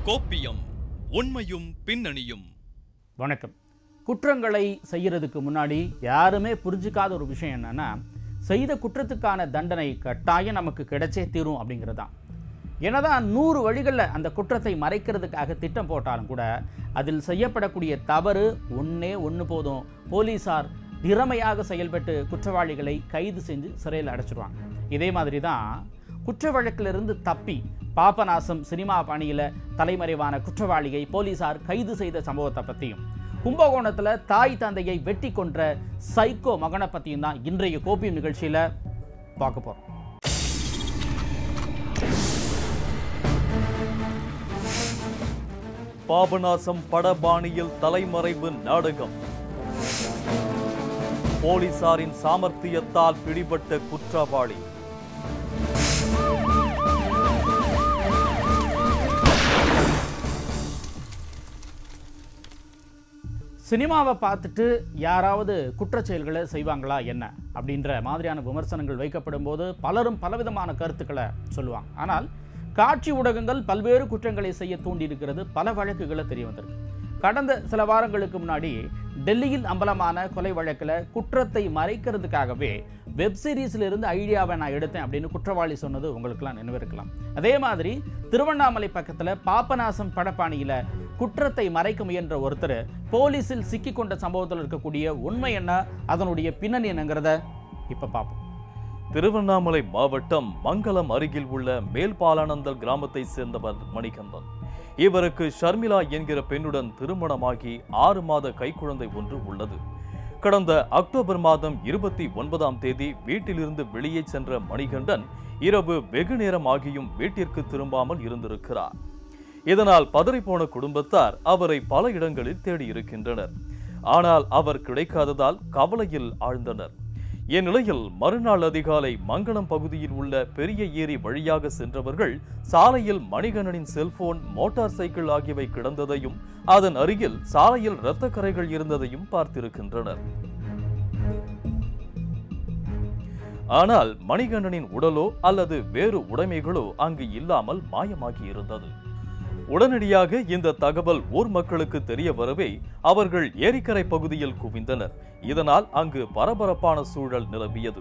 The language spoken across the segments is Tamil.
கோப்பியம் உண்மையும் பின்னணியும் வணக்கம் குற்றங்களை செய்யறதுக்கு முன்னாடி யாருமே புரிஞ்சுக்காத ஒரு விஷயம் என்னன்னா செய்த குற்றத்துக்கான தண்டனை கட்டாயம் நமக்கு கிடைச்சே தீரும் அப்படிங்கிறது தான் என்னதான் நூறு வழிகளில் அந்த குற்றத்தை மறைக்கிறதுக்காக திட்டம் போட்டாலும் கூட அதில் செய்யப்படக்கூடிய தவறு ஒன்றே ஒன்று போதும் போலீஸார் திறமையாக செயல்பட்டு குற்றவாளிகளை கைது செஞ்சு சிறையில் அடைச்சிடுவாங்க இதே மாதிரி தான் குற்ற வழக்கிலிருந்து தப்பி பாபநாசம் சினிமா பணியில் தலைமறைவான குற்றவாளியை போலீசார் கைது செய்த சம்பவத்தை பற்றியும் கும்பகோணத்தில் தாய் தந்தையை வெட்டி கொன்ற சைக்கோ மகனை பற்றியும் தான் இன்றைய கோப்பியம் நிகழ்ச்சியில் பார்க்க போகிறோம் பாபநாசம் படபாணியில் தலைமறைவு நாடகம் போலீசாரின் சாமர்த்தியத்தால் பிடிபட்ட குற்றவாளி சினிமாவை பார்த்துட்டு யாராவது குற்றச் செயல்களை செய்வாங்களா என்ன அப்படின்ற மாதிரியான விமர்சனங்கள் வைக்கப்படும் போது பலரும் பலவிதமான கருத்துக்களை சொல்லுவாங்க ஆனால் காட்சி ஊடகங்கள் பல்வேறு குற்றங்களை செய்ய தூண்டியிருக்கிறது பல வழக்குகளை தெரிய வந்திருக்கு கடந்த சில வாரங்களுக்கு முன்னாடி டெல்லியில் அம்பலமான கொலை வழக்கில் குற்றத்தை மறைக்கிறதுக்காகவே வெப் சீரிஸ்ல இருந்து ஐடியாவை நான் எடுத்தேன் அப்படின்னு குற்றவாளி சொன்னது உங்களுக்கெல்லாம் நினைவிருக்கலாம் அதே மாதிரி திருவண்ணாமலை பக்கத்தில் பாபநாசம் படப்பாணியில் குற்றத்தை மறைக்க முயன்ற ஒருத்தர் போலீஸில் சிக்கிக்கொண்ட சம்பவத்தில் இருக்கக்கூடிய உண்மை என்ன அதனுடைய பின்னணி என்னங்கிறத இப்போ பார்ப்போம் திருவண்ணாமலை மாவட்டம் மங்கலம் அருகில் உள்ள மேல்பாலானந்தல் கிராமத்தை சேர்ந்தவர் மணிகந்தன் இவருக்கு ஷர்மிளா என்கிற பெண்ணுடன் திருமணமாகி ஆறு மாத கைக்குழந்தை ஒன்று உள்ளது கடந்த அக்டோபர் மாதம் இருபத்தி ஒன்பதாம் தேதி வீட்டிலிருந்து வெளியே சென்ற மணிகண்டன் இரவு வெகு நேரம் ஆகியும் வீட்டிற்கு திரும்பாமல் இருந்திருக்கிறார் இதனால் பதறிப்போன குடும்பத்தார் அவரை பல இடங்களில் தேடியிருக்கின்றனர் ஆனால் அவர் கிடைக்காததால் கவலையில் ஆழ்ந்தனர் இந்நிலையில் மறுநாள் அதிகாலை மங்களம் பகுதியில் உள்ள பெரிய ஏரி வழியாக சென்றவர்கள் சாலையில் மணிகண்ணனின் செல்போன் மோட்டார் சைக்கிள் ஆகியவை கிடந்ததையும் அதன் அருகில் சாலையில் இரத்த கரைகள் இருந்ததையும் பார்த்திருக்கின்றனர் ஆனால் மணிகண்ணனின் உடலோ அல்லது வேறு உடைமைகளோ அங்கு இல்லாமல் மாயமாகி இருந்தது உடனடியாக இந்த தகவல் ஊர் மக்களுக்கு தெரிய வரவே அவர்கள் ஏரிக்கரை பகுதியில் குவிந்தனர் இதனால் அங்கு பரபரப்பான சூழல் நிலவியது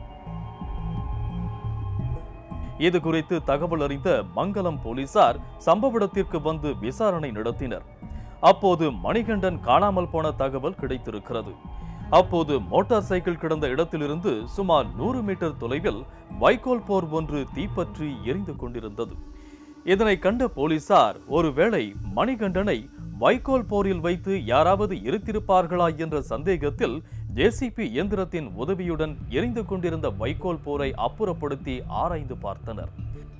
இது குறித்து தகவல் அறிந்த மங்கலம் போலீசார் சம்பவ இடத்திற்கு வந்து விசாரணை நடத்தினர் அப்போது மணிகண்டன் காணாமல் போன தகவல் கிடைத்திருக்கிறது அப்போது மோட்டார் சைக்கிள் கிடந்த இடத்திலிருந்து சுமார் நூறு மீட்டர் தொலைவில் வைக்கோல் போர் ஒன்று தீப்பற்றி எரிந்து கொண்டிருந்தது இதனை கண்ட போலீசார் ஒருவேளை மணிகண்டனை வைக்கோல் போரில் வைத்து யாராவது எரித்திருப்பார்களா என்ற சந்தேகத்தில் ஜேசிபி இயந்திரத்தின் உதவியுடன் எரிந்து கொண்டிருந்த வைக்கோல் போரை அப்புறப்படுத்தி ஆராய்ந்து பார்த்தனர்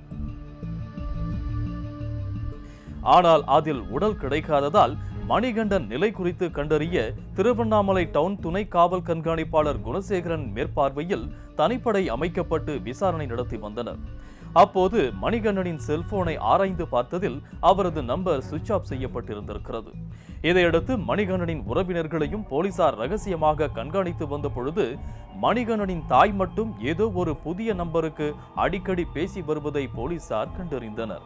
ஆனால் அதில் உடல் கிடைக்காததால் மணிகண்டன் நிலை குறித்து கண்டறிய திருவண்ணாமலை டவுன் துணை காவல் கண்காணிப்பாளர் குணசேகரன் மேற்பார்வையில் தனிப்படை அமைக்கப்பட்டு விசாரணை நடத்தி வந்தனர் அப்போது மணிகண்டனின் செல்போனை ஆராய்ந்து பார்த்ததில் அவரது நம்பர் சுவிட்ச் ஆஃப் செய்யப்பட்டிருந்திருக்கிறது இதையடுத்து மணிகண்டனின் உறவினர்களையும் போலீசார் ரகசியமாக கண்காணித்து வந்த பொழுது மணிகண்டனின் தாய் மட்டும் ஏதோ ஒரு புதிய நம்பருக்கு அடிக்கடி பேசி வருவதை போலீசார் கண்டறிந்தனர்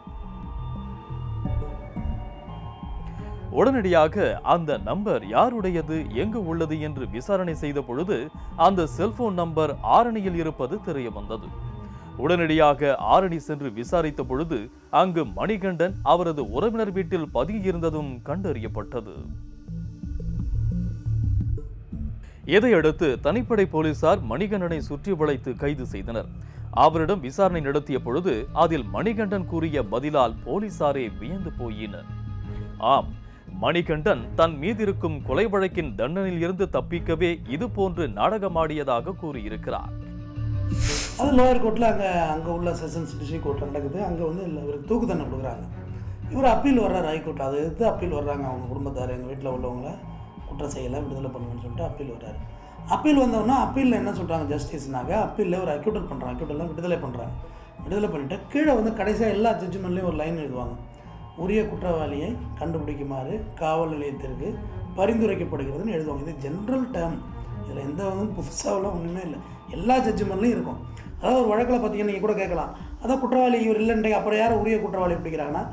உடனடியாக அந்த நம்பர் யாருடையது எங்கு உள்ளது என்று விசாரணை செய்த பொழுது அந்த செல்போன் நம்பர் ஆரணியில் இருப்பது தெரிய வந்தது உடனடியாக ஆரணி சென்று விசாரித்த பொழுது அங்கு மணிகண்டன் அவரது உறவினர் வீட்டில் பதுங்கியிருந்ததும் கண்டறியப்பட்டது இதையடுத்து தனிப்படை போலீசார் மணிகண்டனை சுற்றி வளைத்து கைது செய்தனர் அவரிடம் விசாரணை நடத்திய பொழுது அதில் மணிகண்டன் கூறிய பதிலால் போலீசாரே வியந்து போயினர் ஆம் மணிகண்டன் தன் மீதிருக்கும் கொலை வழக்கின் தண்டனையில் இருந்து தப்பிக்கவே இது போன்று நாடகமாடியதாக கூறியிருக்கிறார் அது லோயர் கோர்ட்டில் அங்கே அங்கே உள்ள செஷன்ஸ் டிஸ்ட்ரிக் கோர்ட்டில் நடக்குது அங்கே வந்து இல்லை இவருக்கு தூக்கு தண்டனை கொடுக்குறாங்க இவர் அப்பீல் வர்றாரு ஹைகோர்ட் அதை எடுத்து அப்பீல் வர்றாங்க அவங்க குடும்பத்தார் எங்கள் வீட்டில் உள்ளவங்கள குற்றம் செய்யலை விடுதலை பண்ணுவேன்னு சொல்லிட்டு அப்பீல் வர்றாரு அப்பீல் வந்தோடனே அப்பீலில் என்ன சொல்கிறாங்க ஜஸ்டிஸ்னாக்க அப்பீலில் ஒரு அக்யூட்டல் பண்ணுறாங்க அக்யூட்டெல்லாம் விடுதலை பண்ணுறாங்க விடுதலை பண்ணிவிட்டு கீழே வந்து கடைசியாக எல்லா ஜட்ஜ்மெண்ட்லேயும் ஒரு லைன் எழுதுவாங்க உரிய குற்றவாளியை கண்டுபிடிக்குமாறு காவல் நிலையத்திற்கு பரிந்துரைக்கப்படுகிறதுன்னு எழுதுவாங்க இது ஜென்ரல் டேர்ம் இதில் எந்த வந்து புதுசாகலாம் ஒன்றுமே இல்லை எல்லா ஜட்ஜ்மெண்ட்லையும் இருக்கும் அதாவது ஒரு வழக்கில் பார்த்தீங்கன்னா நீங்கள் கூட கேட்கலாம் அதான் குற்றவாளி இவர் இல்லைன்றே அப்புறம் யாரை உரிய குற்றவாளி பிடிக்கிறாங்கன்னா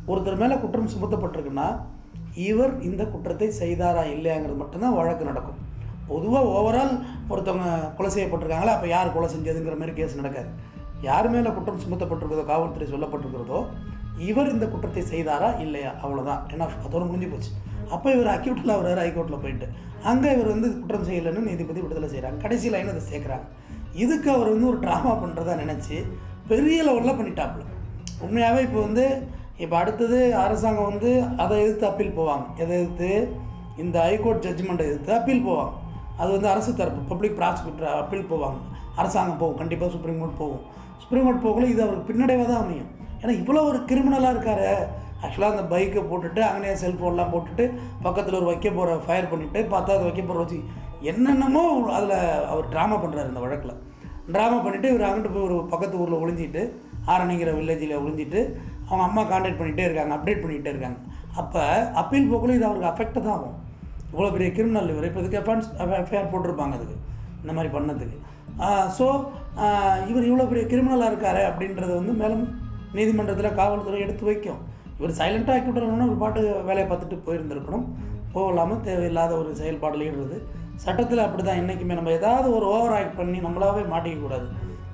ஒருத்தர் மேலே குற்றம் சுமத்தப்பட்டிருக்குன்னா இவர் இந்த குற்றத்தை செய்தாரா இல்லையாங்கிறது மட்டும்தான் வழக்கு நடக்கும் பொதுவாக ஓவரால் ஒருத்தவங்க கொலை செய்யப்பட்டிருக்காங்களா அப்போ யார் கொலை செஞ்சதுங்கிற மாதிரி கேஸ் நடக்காது யார் மேலே குற்றம் சுமத்தப்பட்டிருக்கிறதோ காவல்துறை சொல்லப்பட்டிருக்கிறதோ இவர் இந்த குற்றத்தை செய்தாரா இல்லையா அவ்வளோதான் ஏன்னா அதோட முடிஞ்சு போச்சு அப்போ இவர் அக்யூட்டில் வர்றாரு ஹைகோர்ட்டில் போயிட்டு அங்கே இவர் வந்து குற்றம் செய்யலைன்னு நீதிபதி விடுதலை செய்கிறாங்க கடைசி லைன் அதை சேர்க்குறாங்க இதுக்கு அவர் வந்து ஒரு ட்ராமா பண்ணுறதா நினச்சி பெரிய லெவலில் பண்ணிட்டாப்புல உண்மையாகவே இப்போ வந்து இப்போ அடுத்தது அரசாங்கம் வந்து அதை எதிர்த்து அப்பீல் போவாங்க எதை எதிர்த்து இந்த ஹைகோர்ட் ஜட்ஜ்மெண்ட்டை எதிர்த்து அப்பீல் போவாங்க அது வந்து அரசு தரப்பு பப்ளிக் ப்ராசிக்யூட்டர் அப்பீல் போவாங்க அரசாங்கம் போகும் கண்டிப்பாக சுப்ரீம் கோர்ட் போகும் சுப்ரீம் கோர்ட் போகல இது அவருக்கு பின்னடைவாக தான் அமையும் ஏன்னா இவ்வளோ ஒரு கிரிமினலாக இருக்காரு ஆக்சுவலாக அந்த பைக்கை போட்டுட்டு அங்கேயே செல்ஃபோன்லாம் போட்டுட்டு பக்கத்தில் ஒரு வைக்க போகிற ஃபயர் பண்ணிவிட்டு பார்த்தா அதை வைக்க போகிற வச்சு என்னென்னமோ அதில் அவர் ட்ராமா பண்ணுறாரு இந்த வழக்கில் ட்ராமா பண்ணிவிட்டு இவர் அங்கிட்டு போய் ஒரு பக்கத்து ஊரில் ஒளிஞ்சிட்டு ஆரணிங்கிற வில்லேஜில் ஒளிஞ்சிட்டு அவங்க அம்மா காண்டாக்ட் பண்ணிகிட்டே இருக்காங்க அப்டேட் பண்ணிகிட்டே இருக்காங்க அப்போ அப்பீல் போக்குள்ள இது அவருக்கு அஃபெக்ட் தான் ஆகும் இவ்வளோ பெரிய கிரிமினல் இவர் இப்போ இதுக்கு எஃபன்ஸ் எஃப்ஐஆர் போட்டிருப்பாங்க அதுக்கு இந்த மாதிரி பண்ணதுக்கு ஸோ இவர் இவ்வளோ பெரிய கிரிமினலாக இருக்காரு அப்படின்றத வந்து மேலும் நீதிமன்றத்தில் காவல்துறை எடுத்து வைக்கும் இவர் சைலண்ட்டாக ஆக்கிவிட்டோம்னா ஒரு பாட்டு வேலையை பார்த்துட்டு போயிருந்திருக்கணும் போகலாமல் தேவையில்லாத ஒரு செயல்பாடில் ஈடுறது சட்டத்தில் அப்படி தான் என்றைக்குமே நம்ம ஏதாவது ஒரு ஓவர் ஆக்ட் பண்ணி நம்மளாவே மாட்டிக்கக்கூடாது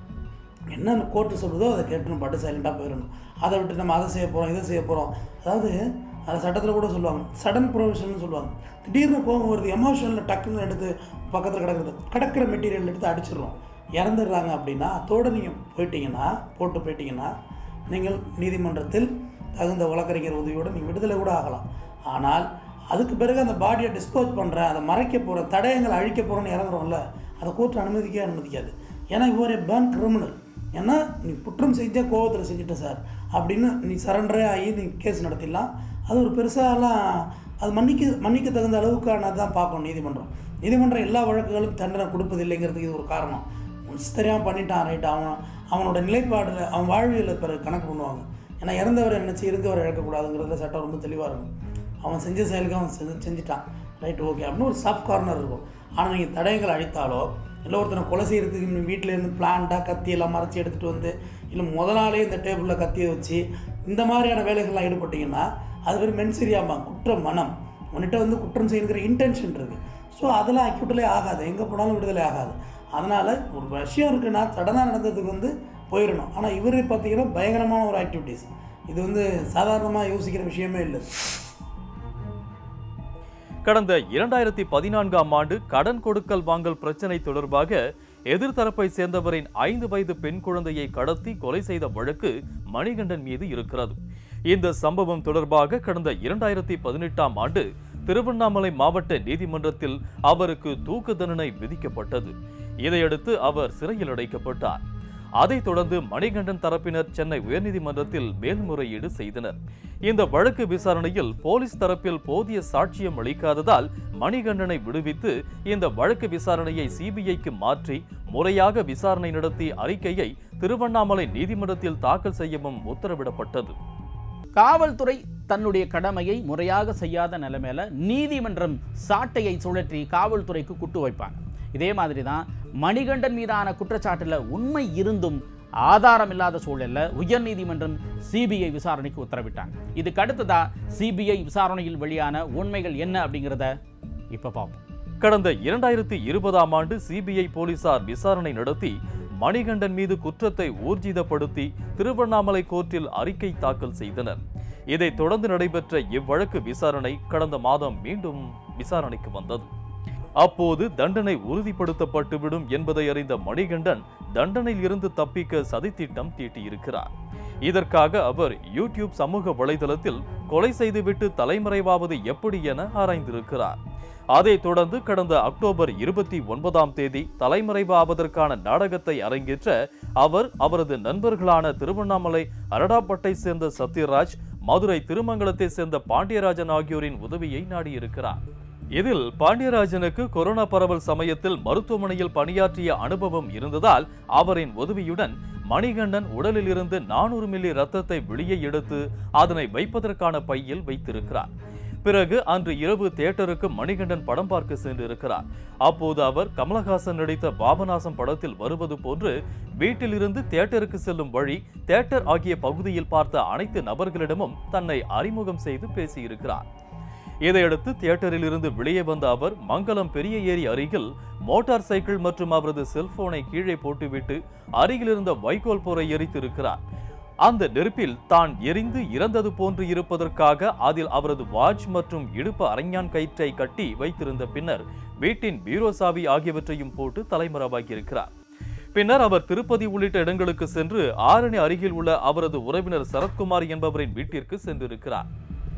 என்ன கோர்ட்டு சொல்லுதோ அதை கேட்டு பாட்டு சைலண்ட்டாக போயிடணும் அதை விட்டு நம்ம அதை செய்ய போகிறோம் இதை செய்ய போகிறோம் அதாவது அது சட்டத்தில் கூட சொல்லுவாங்க சடன் ப்ரொவிஷன் சொல்லுவாங்க திடீர்னு கோபம் வருது எமோஷனில் டக்குன்னு எடுத்து பக்கத்தில் கிடக்குறது கிடக்கிற மெட்டீரியல் எடுத்து அடிச்சிடுறோம் இறந்துடுறாங்க அப்படின்னா அதோடு நீங்கள் போயிட்டீங்கன்னா போட்டு போயிட்டீங்கன்னா நீங்கள் நீதிமன்றத்தில் தகுந்த வழக்கறிஞர் உதவியோடு நீங்கள் விடுதலை கூட ஆகலாம் ஆனால் அதுக்கு பிறகு அந்த பாடியை டிஸ்போஸ் பண்ணுறேன் அதை மறைக்க போகிறேன் தடயங்களை அழிக்க போகிறேன்னு இறங்குறோம்ல அதை கோர்ட் அனுமதிக்கவே அனுமதிக்காது ஏன்னா இவர் பேன் கிரிமினல் ஏன்னா நீ குற்றம் செஞ்ச கோவத்தில் செஞ்சுட்ட சார் அப்படின்னு நீ சரண்டரே ஆகி நீ கேஸ் நடத்திடலாம் அது ஒரு பெருசாலாம் அது மன்னிக்க மன்னிக்க தகுந்த அளவுக்கான தான் பார்க்கணும் நீதிமன்றம் நீதிமன்றம் எல்லா வழக்குகளும் தண்டனை கொடுப்பதில்லைங்கிறதுக்கு இது ஒரு காரணம் ஒன்ஸ் தெரியாமல் பண்ணிட்டான் ரைட் அவன் அவனோட நிலைப்பாடில் அவன் வாழ்வியல் பிறகு கணக்கு பண்ணுவாங்க ஏன்னா இறந்தவரை நினச்சி இருக்கவரை இழக்கக்கூடாதுங்கிறதுல சட்டம் ரொம்ப தெளிவாக இருக்கும் அவன் செஞ்ச செயலுக்கு அவன் செஞ்சு செஞ்சுட்டான் ரைட் ஓகே அப்படின்னு ஒரு சாஃப்ட் கார்னர் இருக்கும் ஆனால் நீங்கள் தடயங்கள் அழித்தாலோ இல்லை ஒருத்தனை கொலை செய்கிறதுக்கு நீ வீட்டில் இருந்து பிளான்டாக கத்தி எல்லாம் மறைச்சி எடுத்துகிட்டு வந்து இல்லை முத நாளே இந்த டேபிளில் கத்தியை வச்சு இந்த மாதிரியான வேலைகள்லாம் ஈடுபட்டிங்கன்னா அது பேர் மென்சரியாமா குற்ற மனம் உன்கிட்ட வந்து குற்றம் செய்யணுங்கிற இன்டென்ஷன் இருக்குது ஸோ அதெல்லாம் அக்யூட்டிலே ஆகாது எங்கே போனாலும் விடுதலை ஆகாது அதனால் ஒரு விஷயம் இருக்குன்னா சடனாக நடந்ததுக்கு வந்து போயிடணும் ஆனால் இவர் பார்த்தீங்கன்னா பயங்கரமான ஒரு ஆக்டிவிட்டீஸ் இது வந்து சாதாரணமாக யோசிக்கிற விஷயமே இல்லை கடந்த இரண்டாயிரத்தி பதினான்காம் ஆண்டு கடன் கொடுக்கல் வாங்கல் பிரச்சனை தொடர்பாக எதிர்த்தரப்பை சேர்ந்தவரின் ஐந்து வயது பெண் குழந்தையை கடத்தி கொலை செய்த வழக்கு மணிகண்டன் மீது இருக்கிறது இந்த சம்பவம் தொடர்பாக கடந்த இரண்டாயிரத்தி பதினெட்டாம் ஆண்டு திருவண்ணாமலை மாவட்ட நீதிமன்றத்தில் அவருக்கு தூக்கு தண்டனை விதிக்கப்பட்டது இதையடுத்து அவர் சிறையில் அடைக்கப்பட்டார் அதைத் தொடர்ந்து மணிகண்டன் தரப்பினர் சென்னை உயர்நீதிமன்றத்தில் மேல்முறையீடு செய்தனர் இந்த வழக்கு விசாரணையில் போலீஸ் தரப்பில் போதிய சாட்சியம் அளிக்காததால் மணிகண்டனை விடுவித்து இந்த வழக்கு விசாரணையை சிபிஐக்கு மாற்றி முறையாக விசாரணை நடத்தி அறிக்கையை திருவண்ணாமலை நீதிமன்றத்தில் தாக்கல் செய்யவும் உத்தரவிடப்பட்டது காவல்துறை தன்னுடைய கடமையை முறையாக செய்யாத நிலைமையில நீதிமன்றம் சாட்டையை சுழற்றி காவல்துறைக்கு குட்டு வைப்பாங்க இதே மாதிரி தான் மணிகண்டன் மீதான குற்றச்சாட்டுல உண்மை இருந்தும் ஆதாரம் இல்லாத சூழல்ல உயர்நீதிமன்றம் சிபிஐ விசாரணைக்கு உத்தரவிட்டாங்க இதுக்கு அடுத்ததா சிபிஐ விசாரணையில் வெளியான உண்மைகள் என்ன அப்படிங்கிறத இப்ப பார்ப்போம் கடந்த இரண்டாயிரத்தி இருபதாம் ஆண்டு சிபிஐ போலீசார் விசாரணை நடத்தி மணிகண்டன் மீது குற்றத்தை ஊர்ஜிதப்படுத்தி திருவண்ணாமலை கோர்ட்டில் அறிக்கை தாக்கல் செய்தனர் இதைத் தொடர்ந்து நடைபெற்ற இவ்வழக்கு விசாரணை கடந்த மாதம் மீண்டும் விசாரணைக்கு வந்தது அப்போது தண்டனை உறுதிப்படுத்தப்பட்டுவிடும் என்பதை அறிந்த மணிகண்டன் தண்டனையில் இருந்து தப்பிக்க சதித்திட்டம் தீட்டியிருக்கிறார் இதற்காக அவர் யூடியூப் சமூக வலைதளத்தில் கொலை செய்துவிட்டு தலைமறைவாவது எப்படி என ஆராய்ந்திருக்கிறார் அதைத் தொடர்ந்து கடந்த அக்டோபர் இருபத்தி ஒன்பதாம் தேதி தலைமறைவாவதற்கான நாடகத்தை அரங்கேற்ற அவர் அவரது நண்பர்களான திருவண்ணாமலை அரடாப்பட்டை சேர்ந்த சத்யராஜ் மதுரை திருமங்கலத்தை சேர்ந்த பாண்டியராஜன் ஆகியோரின் உதவியை நாடியிருக்கிறார் இதில் பாண்டியராஜனுக்கு கொரோனா பரவல் சமயத்தில் மருத்துவமனையில் பணியாற்றிய அனுபவம் இருந்ததால் அவரின் உதவியுடன் மணிகண்டன் உடலில் இருந்து நானூறு மில்லி ரத்தத்தை வெளியே எடுத்து அதனை வைப்பதற்கான பையில் வைத்திருக்கிறார் பிறகு அன்று இரவு தியேட்டருக்கு மணிகண்டன் படம் பார்க்க சென்று இருக்கிறார் அப்போது அவர் கமலஹாசன் நடித்த பாபநாசம் படத்தில் வருவது போன்று வீட்டிலிருந்து தியேட்டருக்கு செல்லும் வழி தியேட்டர் ஆகிய பகுதியில் பார்த்த அனைத்து நபர்களிடமும் தன்னை அறிமுகம் செய்து பேசியிருக்கிறார் இதையடுத்து தியேட்டரில் இருந்து வெளியே வந்த அவர் மங்கலம் பெரிய ஏரி அருகில் மோட்டார் சைக்கிள் மற்றும் அவரது செல்போனை கீழே போட்டுவிட்டு அருகில் இருந்த வைக்கோல் போரை எரித்திருக்கிறார் அந்த நெருப்பில் தான் எரிந்து இறந்தது போன்று இருப்பதற்காக அதில் அவரது வாட்ச் மற்றும் இடுப்பு அரஞ்ஞான் கயிற்றை கட்டி வைத்திருந்த பின்னர் வீட்டின் பீரோ சாவி ஆகியவற்றையும் போட்டு தலைமறைவாகியிருக்கிறார் பின்னர் அவர் திருப்பதி உள்ளிட்ட இடங்களுக்கு சென்று ஆரணி அருகில் உள்ள அவரது உறவினர் சரத்குமார் என்பவரின் வீட்டிற்கு சென்றிருக்கிறார்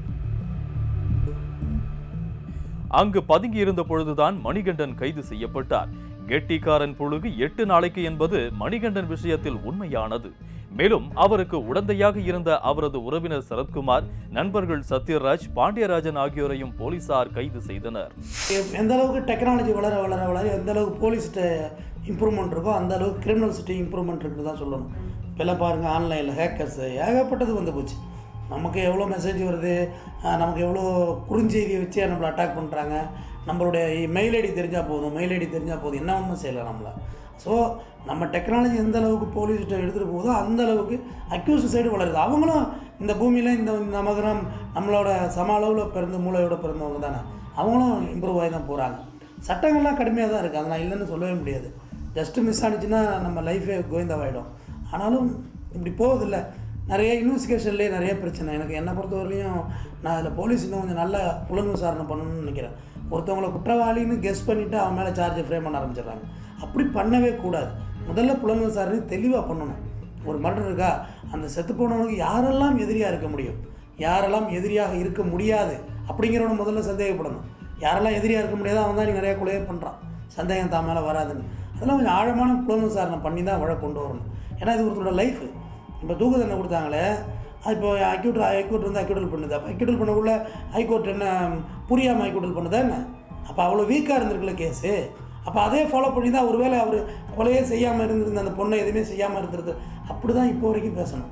அங்கு பதுங்கி இருந்த பொழுதுதான் மணிகண்டன் கைது செய்யப்பட்டார் கெட்டிக்காரன் புழுகு எட்டு நாளைக்கு என்பது மணிகண்டன் விஷயத்தில் உண்மையானது மேலும் அவருக்கு உடந்தையாக இருந்த அவரது உறவினர் சரத்குமார் நண்பர்கள் சத்யராஜ் பாண்டியராஜன் ஆகியோரையும் போலீசார் கைது செய்தனர் எ- எந்த அளவுக்கு டெக்னாலஜி வளர வளர வளர எந்த அளவுக்கு போலீஸ்கிட்ட இம்ப்ரூவ்மெண்ட் இருக்கோ அந்த அளவுக்கு கிரிமினல்சிட்டி இம்ப்ரூவ்மெண்ட் இருக்குது தான் சொல்லணும் இப்போல்லாம் பாருங்கள் ஆன்லைனில் ஹேக்கர்ஸ் ஏகப்பட்டது வந்து போச்சு நமக்கு எவ்வளோ மெசேஜ் வருது ஆஹ் நமக்கு எவ்வளோ குறுஞ்செய்தியை வச்சு நம்மளை அட்டாக் பண்ணுறாங்க நம்மளுடைய மெயில் ஐடி தெரிஞ்சால் போதும் மெயில் ஐடி தெரிஞ்சால் போதும் என்ன ஒன்றும் செய்யலாம் நம்மளை ஸோ நம்ம டெக்னாலஜி எந்த அளவுக்கு போலீஸ்கிட்ட எடுத்துகிட்டு போகுதோ அந்த அளவுக்கு அக்யூஸ் சைடு வளருது அவங்களும் இந்த பூமியில் இந்த நமக்கு நம் நம்மளோட சம அளவில் பிறந்து மூளையோட பிறந்தவங்க தானே அவங்களும் இம்ப்ரூவ் ஆகி தான் போகிறாங்க சட்டங்கள்லாம் கடுமையாக தான் இருக்குது அதை நான் இல்லைன்னு சொல்லவே முடியாது ஜஸ்ட்டு மிஸ் ஆனிச்சுன்னா நம்ம லைஃபே கோவிந்தாவாயிடும் ஆனாலும் இப்படி போகுதில்ல நிறைய இன்வெஸ்டிகேஷன்லேயே நிறைய பிரச்சனை எனக்கு என்னை பொறுத்தவரையிலையும் நான் அதில் போலீஸ் இன்னும் கொஞ்சம் நல்ல புலன் விசாரணை பண்ணணும்னு நினைக்கிறேன் ஒருத்தவங்கள குற்றவாளின்னு கெஸ் பண்ணிவிட்டு அவன் மேலே சார்ஜை ஃப்ரேம் பண்ண ஆரம்பிச்சிடுறாங்க அப்படி பண்ணவே கூடாது முதல்ல புலன் விசாரணை தெளிவாக பண்ணணும் ஒரு மர்டர் இருக்கா அந்த செத்து போனவனுக்கு யாரெல்லாம் எதிரியாக இருக்க முடியும் யாரெல்லாம் எதிரியாக இருக்க முடியாது அப்படிங்கிறவன முதல்ல சந்தேகப்படணும் யாரெல்லாம் எதிரியாக இருக்க முடியாதோ அவன் தான் நீ நிறைய கொலையே பண்ணுறான் சந்தேகம் தான் மேலே வராதுன்னு அதெல்லாம் கொஞ்சம் ஆழமான புலன் விசாரணை பண்ணி தான் வழக்கு கொண்டு வரணும் ஏன்னா இது ஒருத்தரோட லைஃப் இப்போ தூக்கு தண்டனை கொடுத்தாங்களே அது இப்போ அக்யூட் ஹைகோர்ட் வந்து அக்யூட்டல் பண்ணுது அப்போ அக்யூட்டல் பண்ணக்குள்ள ஹைகோர்ட் என்ன புரியாமல் அக்யூட்டல் பண்ணுதா என்ன அப்போ அவ்வளோ வீக்காக இருந்திருக்குல்ல கேஸு அப்போ அதே ஃபாலோ பண்ணி தான் ஒருவேளை அவர் கொலையே செய்யாமல் இருந்திருந்த அந்த பொண்ணை எதுவுமே செய்யாமல் இருந்திருது அப்படி தான் இப்போ வரைக்கும் பேசணும்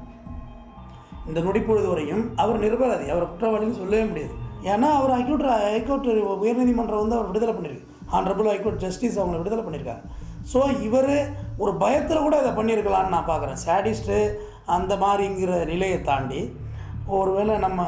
இந்த நொடிப்பொழுது வரையும் அவர் நிரபராதி அவர் குற்றவாளின்னு சொல்லவே முடியாது ஏன்னா அவர் ஹைகோர்ட் ஹைகோர்ட் உயர்நீதிமன்றம் வந்து அவர் விடுதலை பண்ணியிருக்கு ஆனரபிள் ஹைகோர்ட் ஜஸ்டிஸ் அவங்களை விடுதலை பண்ணியிருக்காங்க ஸோ இவர் ஒரு பயத்தில் கூட இதை பண்ணியிருக்கலான்னு நான் பார்க்குறேன் சேடிஸ்ட்டு அந்த மாதிரிங்கிற நிலையை தாண்டி ஒருவேளை நம்ம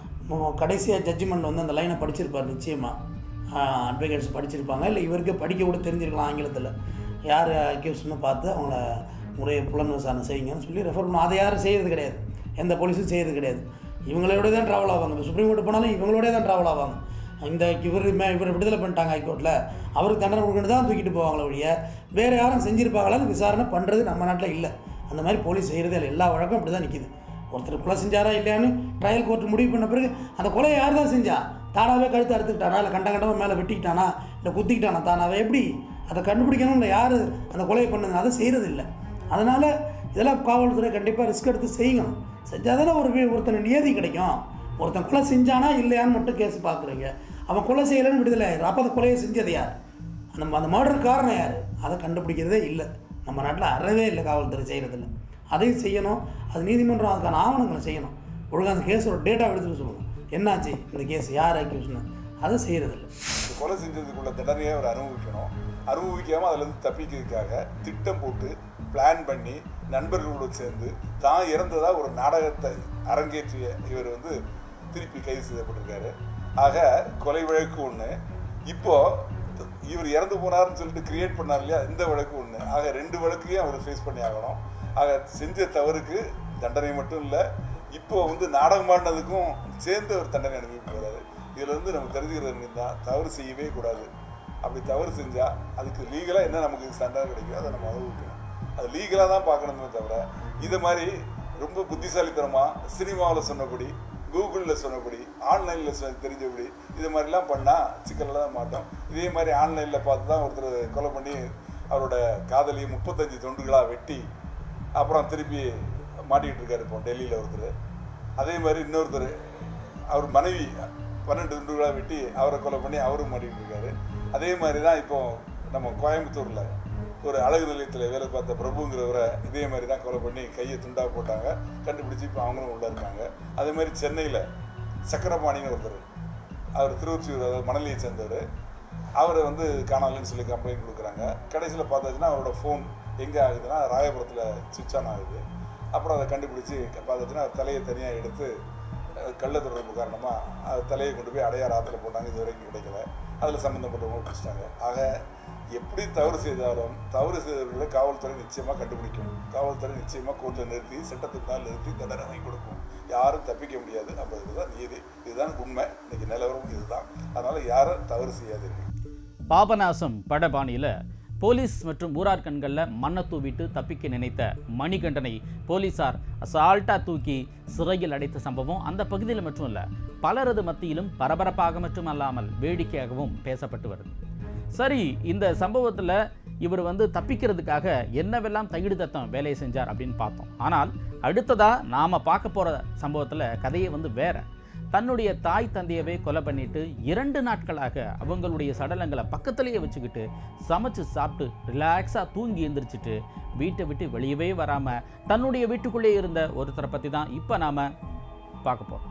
கடைசியாக ஜட்ஜ்மெண்ட் வந்து அந்த லைனை படிச்சிருப்பார் நிச்சயமாக அட்வொகேட்ஸ் படிச்சிருப்பாங்க இல்லை இவருக்கு படிக்க கூட தெரிஞ்சிருக்கலாம் ஆங்கிலத்தில் யார் அக்யூஸ்ட்னு பார்த்து அவங்கள முறையை புலன் விசாரணை செய்யுங்கன்னு சொல்லி ரெஃபர் பண்ணணும் அதை யாரும் செய்கிறது கிடையாது எந்த போலீஸும் செய்கிறது கிடையாது இவங்களோட தான் ட்ராவல் ஆவாங்க இப்போ சுப்ரீம் கோர்ட் போனாலும் இவங்களோட தான் ட்ராவல் ஆவாங்க இந்த இவர் மே இவர் விடுதலை பண்ணிட்டாங்க ஹைகோர்ட்டில் அவருக்கு தண்டனை கொடுக்கணும் தான் தூக்கிட்டு போவாங்களே ஒழிய வேறு யாரும் செஞ்சுருப்பாங்களான்னு விசாரணை பண்ணுறது நம்ம நாட்டில் இல்லை அந்த மாதிரி போலீஸ் செய்கிறதே இல்லை எல்லா வழக்கம் அப்படி தான் நிற்கிது ஒருத்தர் கொலை செஞ்சாரா இல்லையான்னு ட்ரையல் கோர்ட் முடிவு பண்ண பிறகு அந்த கொலையை யார் தான் செஞ்சா தானாகவே கழுத்து அறுத்துக்கிட்டானா இல்லை கண்ட கண்டமாக மேலே வெட்டிக்கிட்டானா இல்லை குத்திக்கிட்டானா தானாவே எப்படி அதை கண்டுபிடிக்கணும் இல்லை யார் அந்த கொலையை பண்ணுங்க அதை செய்கிறது இல்லை அதனால் இதெல்லாம் காவல்துறை கண்டிப்பாக ரிஸ்க் எடுத்து செய்யணும் செஞ்சால் தானே ஒரு வி- ஒருத்தனை நியதி கிடைக்கும் ஒருத்தன் கொலை செஞ்சானா இல்லையான்னு மட்டும் கேஸ் பார்க்குறீங்க அவன் கொலை செய்யலைன்னு விடுதலை ஆயிரும் அப்போ அந்த கொலையை செஞ்சது யார் அந்த அந்த மர்டர் காரணம் யார் அதை கண்டுபிடிக்கிறதே இல்லை நம்ம நாட்டில் அறவே இல்லை காவல்துறை செய்கிறதில்ல அதையும் செய்யணும் அது நீதிமன்றம் அதுக்கான ஆவணங்களை செய்யணும் ஒழுங்காக அந்த கேஸோட டேட்டா எடுத்துட்டு சொல்லணும் என்னாச்சு இந்த கேஸ் யார் அக்யூஸ்னு அதை செய்கிறதில்ல இந்த கொலை செஞ்சதுக்குள்ள தண்டனையை அவர் அனுபவிக்கணும் அனுபவிக்காமல் அதுலேருந்து தப்பிக்கிறதுக்காக திட்டம் போட்டு பிளான் பண்ணி நண்பர்களோடு சேர்ந்து தான் இறந்ததா ஒரு நாடகத்தை அரங்கேற்றிய இவர் வந்து திருப்பி கைது செய்யப்பட்டிருக்காரு ஆக கொலை வழக்கு ஒன்று இப்போ இவர் இறந்து போனார்னு சொல்லிட்டு கிரியேட் பண்ணார் இல்லையா இந்த வழக்கு ஒன்று ஆக ரெண்டு வழக்கையும் அவர் ஃபேஸ் பண்ணி ஆகணும் ஆக செஞ்ச தவறுக்கு தண்டனை மட்டும் இல்லை இப்போ வந்து நாடகம் ஆடினதுக்கும் சேர்ந்து ஒரு தண்டனை அனுபவிக்க போகிறாரு இதில் இருந்து நம்ம தெரிஞ்சுக்கிறது தான் தவறு செய்யவே கூடாது அப்படி தவறு செஞ்சால் அதுக்கு லீகலாக என்ன நமக்கு தண்டனை கிடைக்கும் அதை நம்ம அனுபவிக்கணும் அது லீகலாக தான் பார்க்கணுமே தவிர இதை மாதிரி ரொம்ப புத்திசாலித்தனமாக சினிமாவில் சொன்னபடி கூகுளில் சொன்னபடி ஆன்லைனில் சொ தெரிஞ்சபடி இது மாதிரிலாம் பண்ணால் சிக்கலில் தான் மாட்டோம் இதே மாதிரி ஆன்லைனில் பார்த்து தான் ஒருத்தர் கொலை பண்ணி அவரோட காதலியை முப்பத்தஞ்சு தொண்டுகளாக வெட்டி அப்புறம் திருப்பி மாட்டிக்கிட்டு இருக்காரு இப்போ டெல்லியில் ஒருத்தர் அதே மாதிரி இன்னொருத்தர் அவர் மனைவி பன்னெண்டு துண்டுகளாக வெட்டி அவரை கொலை பண்ணி அவரும் மாட்டிக்கிட்டு இருக்காரு அதே மாதிரி தான் இப்போ நம்ம கோயம்புத்தூரில் ஒரு அழகு நிலையத்தில் வேலை பார்த்த பிரபுங்கிறவரை இதே மாதிரி தான் கொலை பண்ணி கையை துண்டாக போட்டாங்க கண்டுபிடிச்சி இப்போ அவங்களும் உள்ளே இருக்காங்க அதே மாதிரி சென்னையில் சக்கரபாணின்னு ஒருத்தர் அவர் திருவொற்றியூர் அதாவது மணலியை சேர்ந்தவர் அவரை வந்து காணாதுன்னு சொல்லி கம்ப்ளைண்ட் கொடுக்குறாங்க கடைசியில் பார்த்தாச்சுன்னா அவரோட ஃபோன் எங்கே ஆகுதுன்னா ராயபுரத்தில் சுவிட்ச் ஆன் ஆகுது அப்புறம் அதை கண்டுபிடிச்சி பார்த்தாச்சுன்னா அவர் தலையை தனியாக எடுத்து அஹ், கள்ள தொடர்பு காரணமாக அது தலையை கொண்டு போய் அடையார் ஆற்றுல போட்டாங்க இது வரைக்கும் கிடைக்கல அதில் சம்மந்தப்பட்டவங்க பிடிச்சிட்டாங்க ஆக எப்படி தவறு செய்தாலும் தவறு செய்தவர்களை காவல்துறை நிச்சயமாக கண்டுபிடிக்கும் காவல்துறை நிச்சயமாக கோர்ட்டில் நிறுத்தி சட்டத்துக்கு மேல் நிறுத்தி தண்டனை வாங்கி கொடுக்கும் யாரும் தப்பிக்க முடியாது அப்போ இதுதான் நீதி இதுதான் உண்மை இன்னைக்கு நிலவரம் இதுதான் அதனால் யாரும் தவறு செய்யாதீர்கள் பாபநாசம் படபாணியில் போலீஸ் மற்றும் ஊரார் கண்களில் மண்ணை தூவிட்டு தப்பிக்க நினைத்த மணிகண்டனை போலீசார் அசால்ட்டா தூக்கி சிறையில் அடைத்த சம்பவம் அந்த பகுதியில் மட்டும் இல்லை பலரது மத்தியிலும் பரபரப்பாக மட்டும் அல்லாமல் வேடிக்கையாகவும் பேசப்பட்டு வருது சரி இந்த சம்பவத்தில் இவர் வந்து தப்பிக்கிறதுக்காக என்னவெல்லாம் தகிடு தத்தம் வேலையை செஞ்சார் அப்படின்னு பார்த்தோம் ஆனால் அடுத்ததாக நாம் பார்க்க போகிற சம்பவத்தில் கதையே வந்து வேற தன்னுடைய தாய் தந்தையவே கொலை பண்ணிட்டு இரண்டு நாட்களாக அவங்களுடைய சடலங்களை பக்கத்திலேயே வச்சுக்கிட்டு சமைச்சு சாப்பிட்டு ரிலாக்ஸாக தூங்கி எந்திரிச்சிட்டு வீட்டை விட்டு வெளியவே வராமல் தன்னுடைய வீட்டுக்குள்ளே இருந்த ஒருத்தரை பற்றி தான் இப்போ நாம் பார்க்க போகிறோம்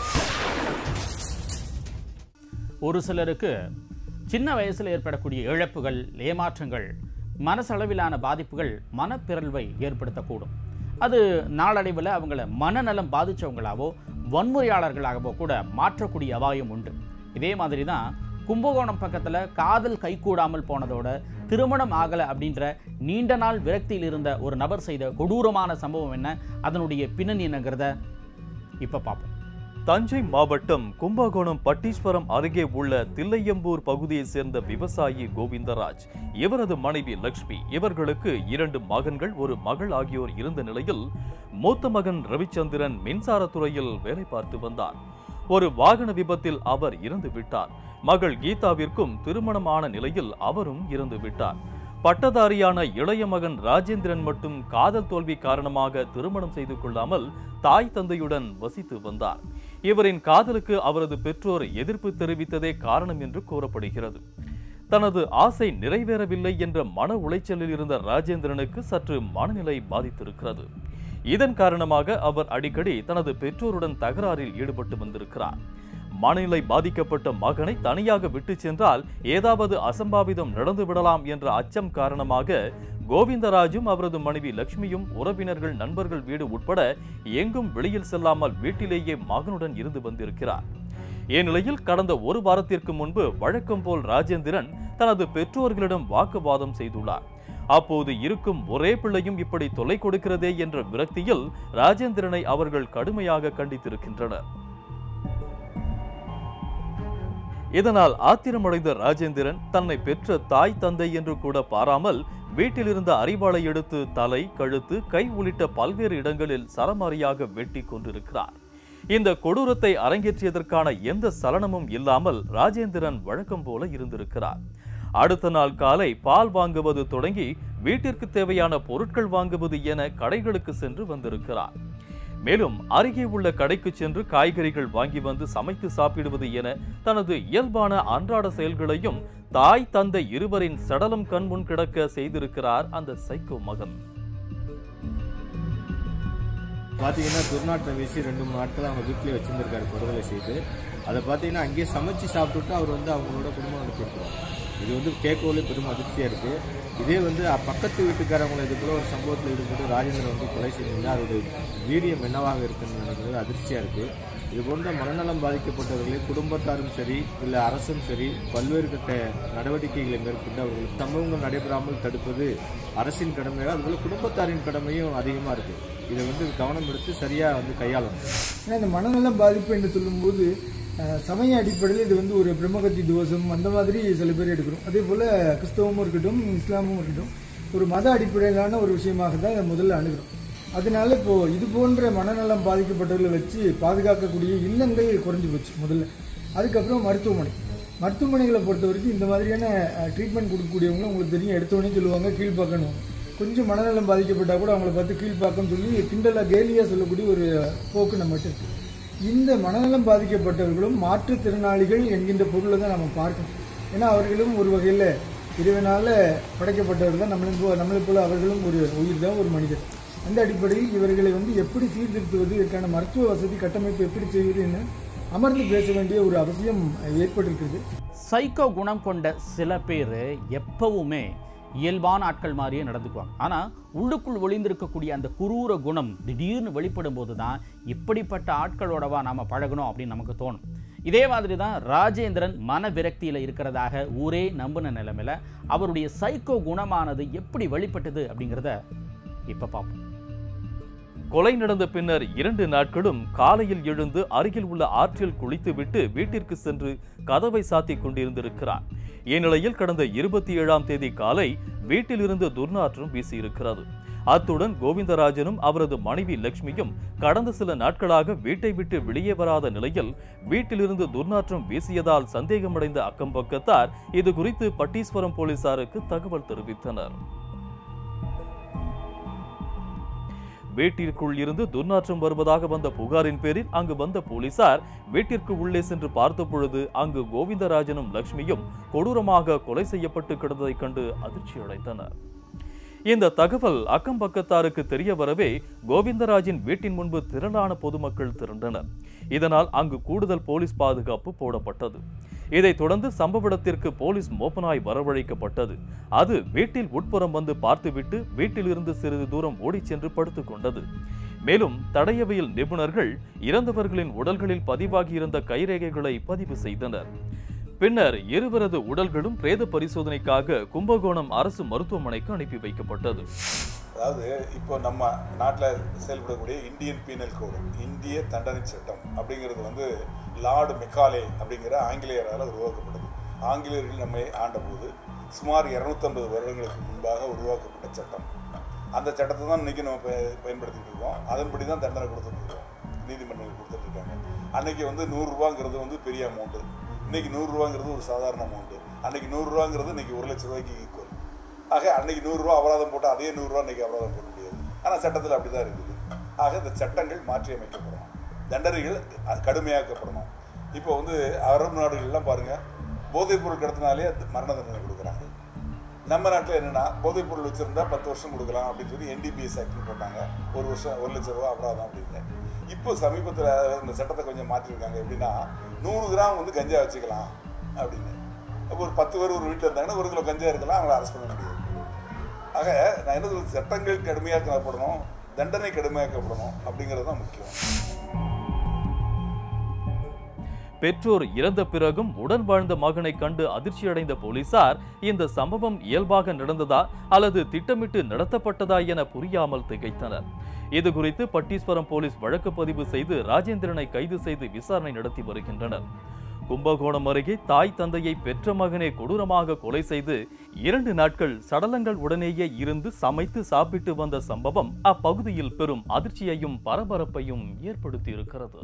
ஒரு சிலருக்கு சின்ன வயசில் ஏற்படக்கூடிய இழப்புகள் ஏமாற்றங்கள் மனசளவிலான பாதிப்புகள் மனப்பிறழ்வை ஏற்படுத்தக்கூடும் அது நாளடைவில் அவங்கள மனநலம் பாதித்தவங்களாவோ வன்முறையாளர்களாகவோ கூட மாற்றக்கூடிய அபாயம் உண்டு இதே மாதிரி தான் கும்பகோணம் பக்கத்தில் காதல் கைகூடாமல் போனதோட திருமணம் ஆகலை அப்படின்ற நீண்ட நாள் விரக்தியில் இருந்த ஒரு நபர் செய்த கொடூரமான சம்பவம் என்ன அதனுடைய பின்னணி என்னங்கிறத இப்போ பார்ப்போம் தஞ்சை மாவட்டம் கும்பகோணம் பட்டீஸ்வரம் அருகே உள்ள தில்லையம்பூர் பகுதியைச் சேர்ந்த விவசாயி கோவிந்தராஜ் இவரது மனைவி லட்சுமி இவர்களுக்கு இரண்டு மகன்கள் ஒரு மகள் ஆகியோர் இருந்த நிலையில் மூத்த மகன் ரவிச்சந்திரன் மின்சாரத்துறையில் வேலை பார்த்து வந்தார் ஒரு வாகன விபத்தில் அவர் இறந்து விட்டார் மகள் கீதாவிற்கும் திருமணமான நிலையில் அவரும் இறந்து விட்டார் பட்டதாரியான இளைய மகன் ராஜேந்திரன் மட்டும் காதல் தோல்வி காரணமாக திருமணம் செய்து கொள்ளாமல் தாய் தந்தையுடன் வசித்து வந்தார் இவரின் காதலுக்கு அவரது பெற்றோர் எதிர்ப்பு தெரிவித்ததே காரணம் என்று கூறப்படுகிறது தனது ஆசை நிறைவேறவில்லை என்ற மன உளைச்சலில் இருந்த ராஜேந்திரனுக்கு சற்று மனநிலை பாதித்திருக்கிறது இதன் காரணமாக அவர் அடிக்கடி தனது பெற்றோருடன் தகராறில் ஈடுபட்டு வந்திருக்கிறார் மனநிலை பாதிக்கப்பட்ட மகனை தனியாக விட்டு சென்றால் ஏதாவது அசம்பாவிதம் நடந்து விடலாம் என்ற அச்சம் காரணமாக கோவிந்தராஜும் அவரது மனைவி லட்சுமியும் உறவினர்கள் நண்பர்கள் வீடு உட்பட எங்கும் வெளியில் செல்லாமல் வீட்டிலேயே மகனுடன் இருந்து வந்திருக்கிறார் இந்நிலையில் கடந்த ஒரு வாரத்திற்கு முன்பு வழக்கம் போல் ராஜேந்திரன் தனது பெற்றோர்களிடம் வாக்குவாதம் செய்துள்ளார் அப்போது இருக்கும் ஒரே பிள்ளையும் இப்படி தொல்லை கொடுக்கிறதே என்ற விரக்தியில் ராஜேந்திரனை அவர்கள் கடுமையாக கண்டித்திருக்கின்றனர் இதனால் ஆத்திரமடைந்த ராஜேந்திரன் தன்னை பெற்ற தாய் தந்தை என்று கூட பாராமல் வீட்டிலிருந்த அரிவாளை எடுத்து தலை கழுத்து கை உள்ளிட்ட பல்வேறு இடங்களில் சரமாரியாக வெட்டி கொண்டிருக்கிறார் இந்த கொடூரத்தை அரங்கேற்றியதற்கான எந்த சலனமும் இல்லாமல் ராஜேந்திரன் வழக்கம் போல இருந்திருக்கிறார் அடுத்த நாள் காலை பால் வாங்குவது தொடங்கி வீட்டிற்கு தேவையான பொருட்கள் வாங்குவது என கடைகளுக்கு சென்று வந்திருக்கிறார் மேலும் அருகே உள்ள கடைக்கு சென்று காய்கறிகள் வாங்கி வந்து சமைத்து சாப்பிடுவது என தனது இயல்பான அன்றாட செயல்களையும் தாய் தந்தை இருவரின் சடலம் கண்முன் கிடக்க செய்திருக்கிறார் அந்த சைக்கோ மகன் பார்த்தீங்கன்னா துர்நாற்றம் வீசி ரெண்டு மூணு நாட்கள் அவங்க வீட்டிலே வச்சிருந்திருக்காரு படுகொலை செய்து அதை பார்த்தீங்கன்னா அங்கேயே சமைச்சு சாப்பிட்டுட்டு அவர் வந்து அவங்களோட குடும்பம் அனுப்பியிருக்கிறோம் இது வந்து கேட்கவே பெரும் அதிர்ச்சியாக இருக்குது இதே வந்து அ- பக்கத்து வீட்டுக்காரங்களை இது கூட ஒரு சம்பவத்தில் ஈடுபட்டு ராஜேந்திரன் வந்து கொலை செஞ்சிருந்தா அதோட வீரியம் என்னவாக இருக்குன்னு நினைக்கிறது அதிர்ச்சியாக இருக்குது இது போன்ற மனநலம் பாதிக்கப்பட்டவர்களை குடும்பத்தாரும் சரி இல்லை அரசும் சரி பல்வேறு கட்ட நடவடிக்கைகளை மேற்கொண்டு அவர்களுக்கு சம்பவங்கள் நடைபெறாமல் தடுப்பது அரசின் கடமையாக அதுபோல குடும்பத்தாரின் கடமையும் அதிகமாக இருக்குது இதை வந்து கவனம் எடுத்து சரியாக வந்து கையாளணும் ஏன்னா இந்த மனநலம் பாதிப்பு என்று சொல்லும்போது அஹ், சமய அடிப்படையில் இது வந்து ஒரு பிரம்மகத்தி தோஷம் அந்த மாதிரி சில பேர் எடுக்கிறோம் அதே போல் கிறிஸ்தவமும் இருக்கட்டும் இஸ்லாமும் இருக்கட்டும் ஒரு மத அடிப்படையிலான ஒரு விஷயமாக தான் இதை முதல்ல அணுகிறோம் அதனால இப்போ இது போன்ற மனநலம் பாதிக்கப்பட்டவர்களை வச்சு பாதுகாக்கக்கூடிய இல்லங்கள் குறைஞ்சு போச்சு முதல்ல அதுக்கப்புறம் மருத்துவமனை மருத்துவமனைகளை பொறுத்த வரைக்கும் இந்த மாதிரியான ட்ரீட்மெண்ட் கொடுக்கக்கூடியவங்க உங்களுக்கு தெரியும் எடுத்தோடனே சொல்லுவாங்க கீழ்ப்பாக்கணும் கொஞ்சம் மனநலம் பாதிக்கப்பட்டா கூட அவங்கள பார்த்து கீழ்ப்பாக்கம் சொல்லி கிண்டலா கேலியா சொல்லக்கூடிய ஒரு போக்கு நம்மகிட்ட இருக்கு இந்த மனநலம் பாதிக்கப்பட்டவர்களும் மாற்றுத்திறனாளிகள் என்கின்ற பொருளை தான் நம்ம பார்க்கணும் ஏன்னா அவர்களும் ஒரு வகையில் இறைவனால படைக்கப்பட்டவர்கள் தான் நம்மளும் போ நம்மளை போல அவர்களும் ஒரு உயிர் தான் ஒரு மனிதர் அந்த அடிப்படையில் இவர்களை வந்து எப்படி சீர்திருத்துவது இதற்கான மருத்துவ வசதி கட்டமைப்பு எப்படி செய்வது என்ன அமர்ந்து பேச வேண்டிய ஒரு அவசியம் ஏற்பட்டிருக்கிறது சைக்கோ குணம் கொண்ட சில பேர் எப்பவுமே இயல்பான ஆட்கள் மாதிரியே நடந்துக்குவாங்க ஆனால் உள்ளுக்குள் ஒளிந்திருக்கக்கூடிய அந்த குரூர குணம் திடீர்னு வெளிப்படும் போது தான் இப்படிப்பட்ட ஆட்களோடவா நாம் பழகணும் அப்படின்னு நமக்கு தோணும் இதே மாதிரி தான் ராஜேந்திரன் மன விரக்தியில் இருக்கிறதாக ஊரே நம்பின நிலைமையில் அவருடைய சைக்கோ குணமானது எப்படி வெளிப்பட்டது அப்படிங்கிறத இப்போ பார்ப்போம் கொலை நடந்த பின்னர் இரண்டு நாட்களும் காலையில் எழுந்து அருகில் உள்ள ஆற்றில் குளித்துவிட்டு வீட்டிற்கு சென்று கதவை சாத்திக் கொண்டிருந்திருக்கிறார் இந்நிலையில் கடந்த இருபத்தி ஏழாம் தேதி காலை வீட்டிலிருந்து துர்நாற்றம் வீசியிருக்கிறது அத்துடன் கோவிந்தராஜனும் அவரது மனைவி லட்சுமியும் கடந்த சில நாட்களாக வீட்டை விட்டு வெளியே வராத நிலையில் வீட்டிலிருந்து துர்நாற்றம் வீசியதால் சந்தேகமடைந்த அக்கம்பக்கத்தார் இது குறித்து பட்டீஸ்வரம் போலீசாருக்கு தகவல் தெரிவித்தனர் வீட்டிற்குள் இருந்து துர்நாற்றம் வருவதாக வந்த புகாரின் பேரில் அங்கு வந்த போலீசார் வீட்டிற்கு உள்ளே சென்று பார்த்த பொழுது அங்கு கோவிந்தராஜனும் லட்சுமியும் கொடூரமாக கொலை செய்யப்பட்டு கிடந்ததைக் கண்டு அதிர்ச்சி அடைந்தனர் இந்த தகவல் அக்கம் பக்கத்தாருக்கு தெரிய வரவே கோவிந்தராஜின் வீட்டின் முன்பு திரளான பொதுமக்கள் திரண்டனர் இதனால் அங்கு கூடுதல் போலீஸ் பாதுகாப்பு போடப்பட்டது இதைத் தொடர்ந்து சம்பவ இடத்திற்கு போலீஸ் மோப்பனாய் வரவழைக்கப்பட்டது அது வீட்டில் உட்புறம் வந்து பார்த்துவிட்டு வீட்டிலிருந்து சிறிது தூரம் ஓடிச் சென்று படுத்துக் கொண்டது மேலும் தடயவியல் நிபுணர்கள் இறந்தவர்களின் உடல்களில் பதிவாகியிருந்த கைரேகைகளை பதிவு செய்தனர் பின்னர் இருவரது உடல்களும் பிரேத பரிசோதனைக்காக கும்பகோணம் அரசு மருத்துவமனைக்கு அனுப்பி வைக்கப்பட்டது அதாவது இப்போ நம்ம நாட்டில் செயல்படக்கூடிய இந்தியன் பீனல் கோடு இந்திய தண்டனை சட்டம் அப்படிங்கிறது வந்து லார்டு மெக்காலே அப்படிங்கிற ஆங்கிலேயரால் உருவாக்கப்பட்டது ஆங்கிலேயர்கள் நம்மை ஆண்டபோது சுமார் இரநூத்தம்பது வருடங்களுக்கு முன்பாக உருவாக்கப்பட்ட சட்டம் அந்த சட்டத்தை தான் இன்னைக்கு நம்ம பய- பயன்படுத்திட்டு இருக்கோம் அதன்படி தான் தண்டனை கொடுத்துட்டு இருக்கோம் நீதிமன்றங்கள் கொடுத்துட்டு இருக்காங்க அன்னைக்கு வந்து நூறுரூவாங்கிறது வந்து பெரிய அமௌண்ட்டு இன்னைக்கு நூறுரூவாங்கிறது ஒரு சாதாரண அமௌண்ட்டு அன்னைக்கு நூறுரூவாங்கிறது இன்னைக்கு ஒரு லட்ச ரூபாய்க்கு ஈக்குவல் ஆக அன்னைக்கு நூறுரூவா அபராதம் போட்டால் அதே நூறுரூவா இன்னைக்கு அபராதம் போட முடியாது ஆனால் சட்டத்தில் அப்படி தான் இருக்குது ஆக இந்த சட்டங்கள் மாற்றி அமைக்கப்படணும் தண்டனைகள் அ- கடுமையாக்கப்படணும் இப்போ வந்து அரபு நாடுகள்லாம் பாருங்கள் போதைப் பொருள் கடத்தினாலே அது மரண தண்டனை கொடுக்குறாங்க நம்ம நாட்டில் என்னென்னா போதைப் பொருள் வச்சுருந்தா பத்து வருஷம் கொடுக்கலாம் அப்படின்னு சொல்லி என்டிபிஎஸ் ஆக்ட்னு போட்டாங்க ஒரு வருஷம் ஒரு லட்ச ரூபா அபராதம் அப்படின்னு இப்போ சமீபத்தில் இந்த சட்டத்தை கொஞ்சம் மாற்றிருக்காங்க எப்படின்னா நூறு கிராம் வந்து கஞ்சா வச்சுக்கலாம் அப்படின்னு அப்போ ஒரு பத்து பேர் ஒரு வீட்டில் இருந்தாங்கன்னா ஒரு கிலோ கஞ்சா இருக்கலாம் அவங்கள அரெஸ்ட் பண்ண முடியாது ஆக நான் என்ன சொல்றது சட்டங்கள் கடுமையாக்கப்படணும் தண்டனை கடுமையாக்கப்படணும் அப்படிங்கிறது தான் முக்கியம் பெற்றோர் இறந்த பிறகும் உடன் வாழ்ந்த மகனை கண்டு அதிர்ச்சியடைந்த போலீசார் இந்த சம்பவம் இயல்பாக நடந்ததா அல்லது திட்டமிட்டு நடத்தப்பட்டதா என புரியாமல் திகைத்தனர் இது குறித்து பட்டீஸ்வரம் போலீஸ் வழக்கு பதிவு செய்து ராஜேந்திரனை கைது செய்து விசாரணை நடத்தி வருகின்றனர் கும்பகோணம் அருகே தாய் தந்தையை பெற்ற மகனை கொடூரமாக கொலை செய்து இரண்டு நாட்கள் சடலங்கள் உடனேயே இருந்து சமைத்து சாப்பிட்டு வந்த சம்பவம் அப்பகுதியில் பெரும் அதிர்ச்சியையும் பரபரப்பையும் ஏற்படுத்தியிருக்கிறது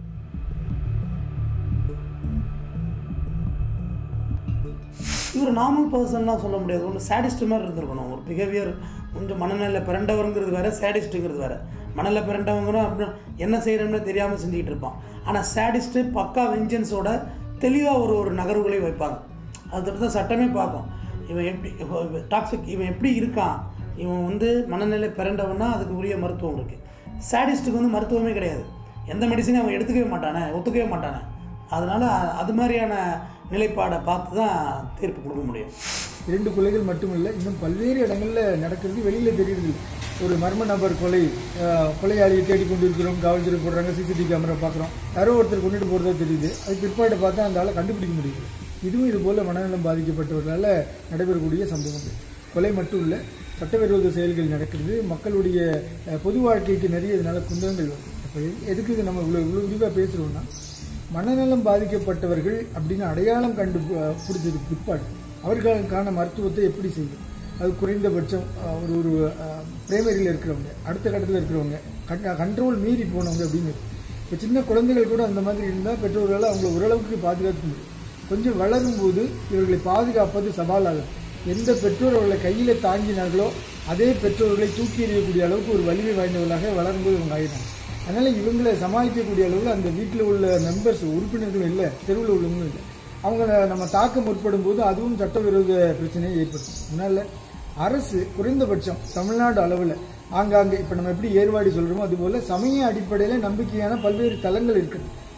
இவர் நார்மல் பர்சன்லாம் சொல்ல முடியாது ஒன்று சேடிஸ்ட் மாதிரி இருந்திருக்கணும் ஒரு பிஹேவியர் கொஞ்சம் மனநிலை பிறண்டவருங்கிறது வேற சேடிஸ்ட்டுங்கிறது வேற மனநிலை பிறண்டவங்கிறோம் அப்படின்னா என்ன செய்யணும்னு தெரியாமல் செஞ்சுக்கிட்டு இருப்பான் ஆனால் சேடிஸ்ட்டு பக்கா வெஞ்சன்ஸோட தெளிவாக ஒரு ஒரு நகர்வுகளை வைப்பாங்க அது தான் சட்டமே பார்க்கும் இவன் எப்படி டாக்ஸிக் இவன் எப்படி இருக்கான் இவன் வந்து மனநிலை பிறண்டவன்னா அதுக்கு உரிய மருத்துவம் இருக்குது சேடிஸ்ட்டுக்கு வந்து மருத்துவமே கிடையாது எந்த மெடிசனையும் அவன் எடுத்துக்கவே மாட்டானே ஒத்துக்கவே மாட்டானே அதனால் அது மாதிரியான நிலைப்பாடை பார்த்து தான் தீர்ப்பு கொடுக்க முடியும் இரண்டு கொலைகள் மட்டுமல்ல இன்னும் பல்வேறு இடங்களில் நடக்கிறது வெளியில் தெரியுது ஒரு மர்ம நபர் கொலை அஹ், கொலையாளியை தேடிக்கொண்டிருக்கிறோம் காவல்துறை போடுறாங்க சிசிடிவி கேமரா பார்க்குறோம் யாரோ ஒருத்தர் கொண்டுட்டு போகிறதா தெரியுது அது பிற்பாடு பார்த்தா அந்த ஆளை கண்டுபிடிக்க முடியுது இதுவும் இது போல் மனநலம் பாதிக்கப்பட்டவர்களால் நடைபெறக்கூடிய சம்பவங்கள் கொலை மட்டும் இல்லை சட்டவிரோத செயல்கள் நடக்கிறது மக்களுடைய அஹ், பொது வாழ்க்கைக்கு நிறைய இதனால் குந்தகங்கள் வருது அப்போ எதுக்கு இது நம்ம இவ்வளோ இவ்வளோ விரிவாக பேசுகிறோம்னா மனநலம் பாதிக்கப்பட்டவர்கள் அப்படின்னு அடையாளம் கண்டு பு- பிடிச்சதுக்கு பிற்பாடு அவர்களுக்கான மருத்துவத்தை எப்படி செய்யும் அது குறைந்தபட்சம் அஹ், ஒரு ஒரு பிரைமரியில் இருக்கிறவங்க அடுத்த கட்டத்தில் இருக்கிறவங்க கண்ட்ரோல் மீறி போனவங்க அப்படின்னு இருக்கு. இப்போ சின்ன குழந்தைகள் கூட அந்த மாதிரி இருந்தால் பெற்றோர்களால் அவங்கள ஓரளவுக்கு பாதுகாக்க முடியும் கொஞ்சம் வளரும்போது இவர்களை பாதுகாப்பது சவாலாகும் எந்த பெற்றோர் அவர்களை கையில் தாங்கினார்களோ அதே பெற்றோர்களை தூக்கி எறியக்கூடிய அளவுக்கு ஒரு வலிமை வாய்ந்தவர்களாக வளரும்போது இவங்க ஆகிட்டாங்க அதனால் இவங்களை சமாளிக்கக்கூடிய அளவில் அந்த வீட்டில் உள்ள மெம்பர்ஸ் உறுப்பினர்களும் இல்லை தெருவில் உள்ளவங்களும் இல்லை அவங்கள நம்ம தாக்க முற்படும் போது அதுவும் சட்டவிரோத பிரச்சனையை ஏற்படுத்தும் அதனால் அரசு குறைந்தபட்சம் தமிழ்நாடு அளவில் ஆங்காங்கே இப்போ நம்ம எப்படி ஏர்வாடி சொல்கிறோமோ அதுபோல் சமய அடிப்படையில் நம்பிக்கையான பல்வேறு தலங்கள் இருக்குது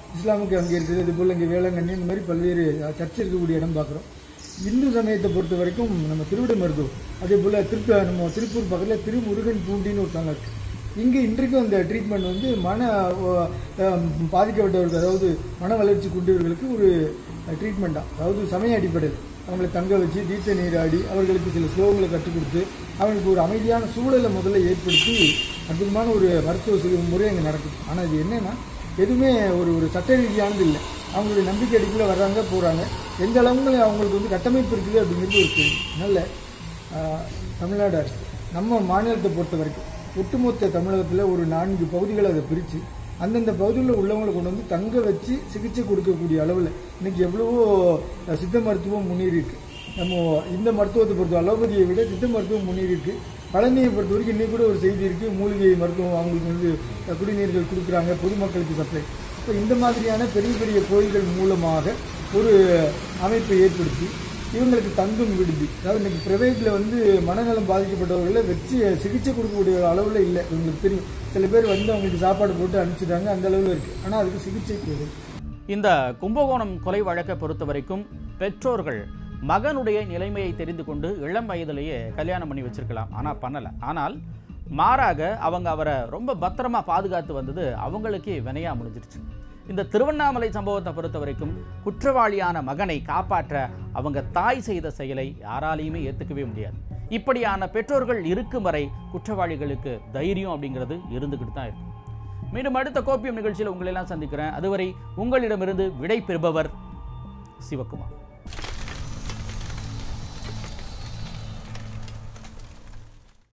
இஸ்லாமுக்கு அங்கே இருக்குது அதே போல் இங்கே வேளாங்கண்ணி இந்த மாதிரி பல்வேறு அஹ், சர்ச் இருக்கக்கூடிய இடம் பார்க்குறோம் இந்து சமயத்தை பொறுத்த வரைக்கும் நம்ம திருவிடை மருத்துவம் அதே போல் திருப்ப நம்ம திருப்பூர் பக்கத்தில் திருமுருகன் பூண்டின்னு ஒருத்தவங்க இருக்கு இங்கே இன்றைக்கும் அந்த ட்ரீட்மெண்ட் வந்து மன அஹ், அஹ், பாதிக்கப்பட்டவர்களுக்கு அதாவது மன வளர்ச்சி குண்டியவர்களுக்கு ஒரு ட்ரீட்மெண்ட் தான் அதாவது சமய அடிப்படையில் அவங்களை தங்க வச்சு தீர்த்த நீராடி அவர்களுக்கு சில ஸ்லோகங்களை கற்றுக் கொடுத்து அவங்களுக்கு ஒரு அமைதியான சூழலை முதல்ல ஏற்படுத்தி அற்புதமான ஒரு மருத்துவ சிகிச்சை முறை அங்கே நடக்குது ஆனால் இது என்னன்னா எதுவுமே ஒரு ஒரு சட்ட ரீதியானது இல்லை அவங்களுடைய நம்பிக்கை அடிப்பில் வர்றாங்க போகிறாங்க எந்த அளவுக்கு அவங்களுக்கு வந்து கட்டமைப்பு இருக்குது அப்படிங்கிறது ஒரு கேள்வி அதனால் ஆஹ், தமிழ்நாடு அரசு நம்ம மாநிலத்தை பொறுத்த வரைக்கும் ஒட்டுமொத்த தமிழகத்தில் ஒரு நான்கு பகுதிகளை அதை பிரித்து அந்தந்த பகுதிகளில் உள்ளவங்களை கொண்டு வந்து தங்க வச்சு சிகிச்சை கொடுக்கக்கூடிய அளவில் இன்னைக்கு எவ்வளவோ அஹ், சித்த மருத்துவம் முன்னேறி இருக்கு நம்ம இந்த மருத்துவத்தை பொறுத்த அலோபதியை விட சித்த மருத்துவம் முன்னேறி இருக்கு பழனியை பொறுத்த வரைக்கும் இன்னைக்கு கூட ஒரு செய்தி இருக்கு மூலிகை மருத்துவம் அவங்களுக்கு வந்து அஹ், குடிநீர்கள் கொடுக்குறாங்க பொதுமக்களுக்கு சப்ளை இப்போ இந்த மாதிரியான பெரிய பெரிய கோயில்கள் மூலமாக ஒரு அமைப்பை ஏற்படுத்தி இவங்களுக்கு தங்கும் விடுதி அதாவது இன்னைக்கு பிரைவேட்டில் வந்து மனநலம் பாதிக்கப்பட்டவர்களை வச்சு சிகிச்சை கொடுக்கக்கூடிய அளவில் இல்லை இவங்களுக்கு தெரியும் சில பேர் வந்து அவங்களுக்கு சாப்பாடு போட்டு அனுப்பிச்சிட்டாங்க அந்த அளவில் இருக்குது ஆனால் அதுக்கு சிகிச்சை தேவை இந்த கும்பகோணம் கொலை வழக்கை பொறுத்த வரைக்கும் பெற்றோர்கள் மகனுடைய நிலைமையை தெரிந்து கொண்டு இளம் வயதிலேயே கல்யாணம் பண்ணி வச்சிருக்கலாம் ஆனால் பண்ணலை ஆனால் மாறாக அவங்க அவரை ரொம்ப பத்திரமா பாதுகாத்து வந்தது அவங்களுக்கே வினையா முடிஞ்சிருச்சு இந்த திருவண்ணாமலை சம்பவத்தை பொறுத்த வரைக்கும் குற்றவாளியான மகனை காப்பாற்ற அவங்க தாய் செய்த செயலை யாராலையுமே ஏற்றுக்கவே முடியாது இப்படியான பெற்றோர்கள் இருக்கும் வரை குற்றவாளிகளுக்கு தைரியம் அப்படிங்கிறது இருந்துக்கிட்டு தான் இருக்கும் மீண்டும் அடுத்த கோப்பியம் நிகழ்ச்சியில் உங்களை எல்லாம் சந்திக்கிறேன் அதுவரை உங்களிடமிருந்து விடை பெறுபவர் சிவகுமார்